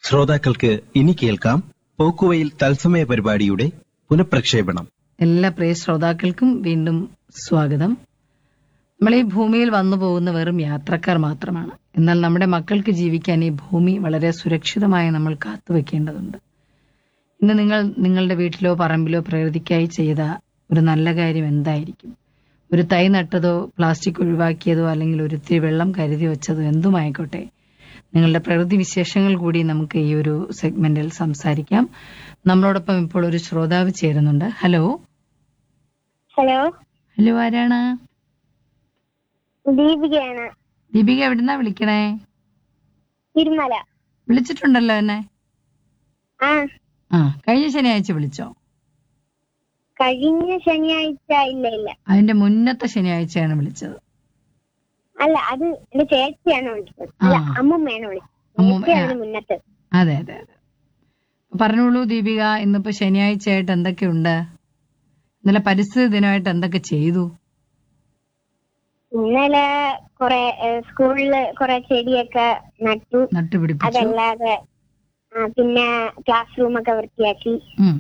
ശ്രോതാക്കൾക്ക് ഇനി കേൾക്കാം പോക്കുവയിൽ തത്സമയ പരിപാടിയുടെ പുനഃപ്രക്ഷേപണം എല്ലാ പ്രിയ ശ്രോതാക്കൾക്കും വീണ്ടും സ്വാഗതം നമ്മൾ ഈ ഭൂമിയിൽ വന്നു പോകുന്ന വെറും യാത്രക്കാർ മാത്രമാണ് എന്നാൽ നമ്മുടെ മക്കൾക്ക് ജീവിക്കാൻ ഈ ഭൂമി വളരെ സുരക്ഷിതമായി നമ്മൾ കാത്തുവെക്കേണ്ടതുണ്ട് ഇന്ന് നിങ്ങൾ നിങ്ങളുടെ വീട്ടിലോ പറമ്പിലോ പ്രകൃതിക്കായി ചെയ്ത ഒരു നല്ല കാര്യം എന്തായിരിക്കും ഒരു തൈ നട്ടതോ പ്ലാസ്റ്റിക് ഒഴിവാക്കിയതോ അല്ലെങ്കിൽ ഒരിത്തിരി വെള്ളം കരുതി വെച്ചതോ എന്തുമായിക്കോട്ടെ നിങ്ങളുടെ പ്രകൃതി വിശേഷങ്ങൾ കൂടി നമുക്ക് ഈ ഒരു സെഗ്മെന്റിൽ സംസാരിക്കാം നമ്മളോടൊപ്പം ഇപ്പോൾ ഒരു ശ്രോതാവ് ചേരുന്നുണ്ട് ഹലോ ഹലോ ഹലോ ആരാണ് ദീപികയാണ് ദീപിക എവിടുന്നാ വിളിക്കണേ തിരുമല വിളിച്ചിട്ടുണ്ടല്ലോ എന്നെ ആ ആ കഴിഞ്ഞ ശനിയാഴ്ച വിളിച്ചോ കഴിഞ്ഞ ശനിയാഴ്ച ഇല്ല ഇല്ല അതിന്റെ മുന്നത്തെ ശനിയാഴ്ചയാണ് വിളിച്ചത് അല്ല അത് എന്റെ ചേച്ചിയാണ് വിളിച്ചത് അല്ല ആ. അമ്മുമ്മയാണ് വിളിച്ചത് അമ്മൂമ്മ, ചേച്ചിയാണ് ആ. മുന്നത്തെ അതെ അതെ അതെ പറഞ്ഞോളൂ ദീപിക ഇന്നിപ്പോ ശനിയാഴ്ചയായിട്ട് എന്തൊക്കെയുണ്ട് ഇന്നലെ പരിസ്ഥിതി ദിനമായിട്ട് എന്തൊക്കെ ചെയ്തു ഇന്നലെ കൊറേ ഏഹ്, സ്കൂളില് കൊറേ ചെടിയൊക്കെ നട്ടു നട്ടുപിടിപ്പിച്ചു അതല്ലാതെ ആ, പിന്നെ ക്ലാസ് റൂമൊക്കെ വൃത്തിയാക്കി ഉം.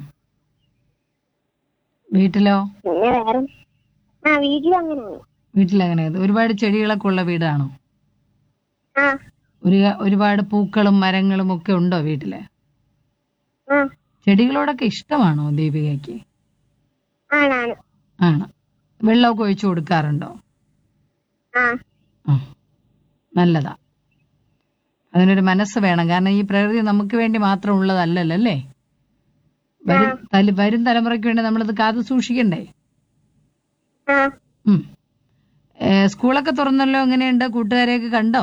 വീട്ടിലോ പിന്നെ വേറെ ആ വീട്ടിലും അങ്ങനെയാണ് വീട്ടിലെങ്ങനെ ഒരുപാട് ചെടികളൊക്കെ ഉള്ള വീടാണോ ആ ഒരു ഒരുപാട് പൂക്കളും മരങ്ങളും ഒക്കെ ഉണ്ടോ വീട്ടില് ആ ചെടികളോടൊക്കെ ഇഷ്ടമാണോ ദീപികയ്ക്ക് ആണാണ് ആണ് വെള്ളമൊക്കെ ഒഴിച്ചു കൊടുക്കാറുണ്ടോ ആ ആ നല്ലതാ അതിനൊരു മനസ്സ് വേണം കാരണം ഈ പ്രകൃതി നമുക്ക് വേണ്ടി മാത്രം ഉള്ളതല്ലല്ലോ അല്ലേ വരും തല- വരും തലമുറയ്ക്ക് വേണ്ടി നമ്മളിത് കാത്തു സൂക്ഷിക്കണ്ടേ ആ ഉം. ഏ, സ്കൂളൊക്കെ തുറന്നല്ലോ എങ്ങനെയുണ്ട് കൂട്ടുകാരെയൊക്കെ കണ്ടോ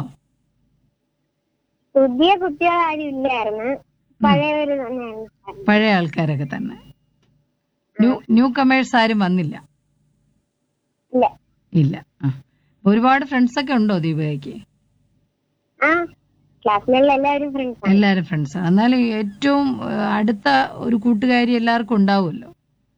പുതിയ കുട്ടികൾ ആരും ഇല്ലായിരുന്നു പഴയവര് തന്നെയാണ് പഴയ ആൾക്കാരൊക്കെ തന്നെ ന്യൂ ന്യൂ കമേഴ്സ് ആരും വന്നില്ല ഇല്ല ഇല്ല ആ ഒരുപാട് ഫ്രണ്ട്സ് ഒക്കെ ഉണ്ടോ ദീപികയ്ക്ക് ആ ക്ലാസ്സിലുള്ള എല്ലാവരും ഫ്രണ്ട്സ് എല്ലാരും ഫ്രണ്ട്സ് എന്നാലും ഏറ്റവും ഏ, അടുത്ത ഒരു കൂട്ടുകാരി എല്ലാവർക്കും ഉണ്ടാവുമല്ലോ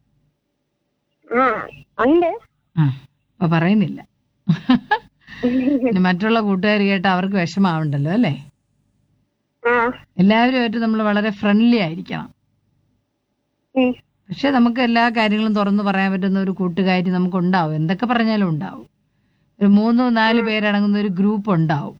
ആ ഉണ്ട് ആ അപ്പൊ പറയുന്നില്ല പിന്നെ മറ്റുള്ള കൂട്ടുകാർ കേട്ട് അവർക്ക് വിഷമാവണ്ടല്ലോ അല്ലേ ആ എല്ലാവരുമായിട്ട് നമ്മൾ വളരെ ഫ്രണ്ട്ലി ആയിരിക്കണം ഉം. പക്ഷെ നമുക്ക് എല്ലാ കാര്യങ്ങളും തുറന്നു പറയാൻ പറ്റുന്ന ഒരു കൂട്ടുകാരി നമുക്ക് ഉണ്ടാവും എന്തൊക്കെ പറഞ്ഞാലും ഉണ്ടാവും ഒരു മൂന്നോ നാല് പേരടങ്ങുന്ന ഒരു ഗ്രൂപ്പ് ഉണ്ടാവും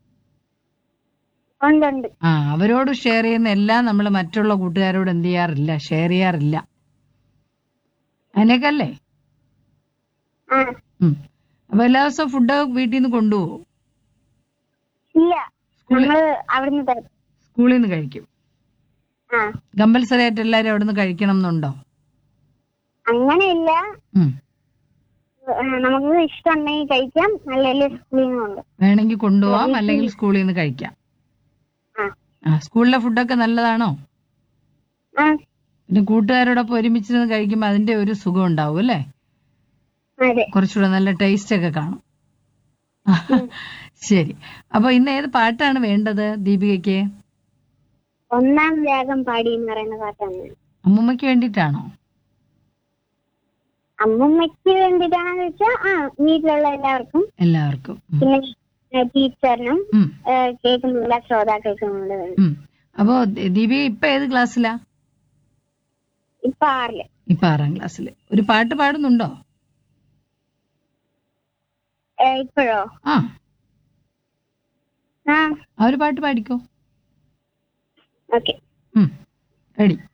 ഉണ്ട് ഉണ്ട് ആ അവരോട് ഷെയർ ചെയ്യുന്ന എല്ലാം നമ്മൾ മറ്റുള്ള കൂട്ടുകാരോട് എന്ത് ചെയ്യാറില്ല ഷെയർ ചെയ്യാറില്ല അതിനൊക്കെ ആ ഉം അപ്പൊ എല്ലാ ദിവസവും ഫുഡ് വീട്ടിൽ നിന്ന് കൊണ്ടുപോകും ഇല്ല സ്കൂളിൽ നമ്മള് അവിടുന്ന് തരും സ്കൂളിൽ നിന്ന് കഴിക്കും ആ കമ്പൽസറി ആയിട്ട് എല്ലാവരും അവിടെ നിന്ന് കഴിക്കണം എന്നുണ്ടോ അങ്ങനെയില്ല ഉം. ആ, നമുക്ക് ഇഷ്ടമുണ്ടെങ്കിൽ കഴിക്കാം അല്ലെങ്കിൽ സ്കൂളിൽ നിന്നുണ്ട് വേണമെങ്കിൽ കൊണ്ടുപോവാം അല്ലെങ്കിൽ സ്കൂളിൽ നിന്ന് കഴിക്കാം ആ ആ സ്കൂളിലെ ഫുഡൊക്കെ നല്ലതാണോ ആ പിന്നെ കൂട്ടുകാരോടൊപ്പം ഒരുമിച്ചിരുന്ന് കഴിക്കുമ്പോൾ അതിന്റെ ഒരു സുഖം ഉണ്ടാവും അല്ലേ അതെ കുറച്ചുകൂടെ നല്ല ടേസ്റ്റ് ഒക്കെ കാണും ശരി അപ്പൊ ഇന്ന് ഏത് പാട്ടാണ് വേണ്ടത് ദീപികയ്ക്ക് ഒന്നാം രാഗം പാടി എന്ന് പറയുന്ന പാട്ടാണ് അമ്മൂമ്മയ്ക്ക് വേണ്ടിയിട്ടാണോ അമ്മൂമ്മയ്ക്ക് വേണ്ടിയിട്ടാണെന്ന് വെച്ചാൽ ആ വീട്ടിലുള്ള എല്ലാവർക്കും എല്ലാവർക്കും ഉം. പിന്നെ ഏ, ടീച്ചറിനും ഉം. ഏ, കേൾക്കുന്ന എല്ലാ ശ്രോതാക്കൾക്കും കൂടെ വേണം ഉം. അപ്പോ ദ- ദീപിക ഇപ്പൊ ഏത് ക്ലാസ്സിലാ ഇപ്പൊ ആറില് ഇപ്പൊ ആറാം ക്ലാസ്സിൽ ഒരു പാട്ട് പാടുന്നുണ്ടോ ഏ, ഇപ്പോഴോ ആ ആ ആ ഒരു പാട്ട് പാടിക്കോ ഓക്കെ റെഡി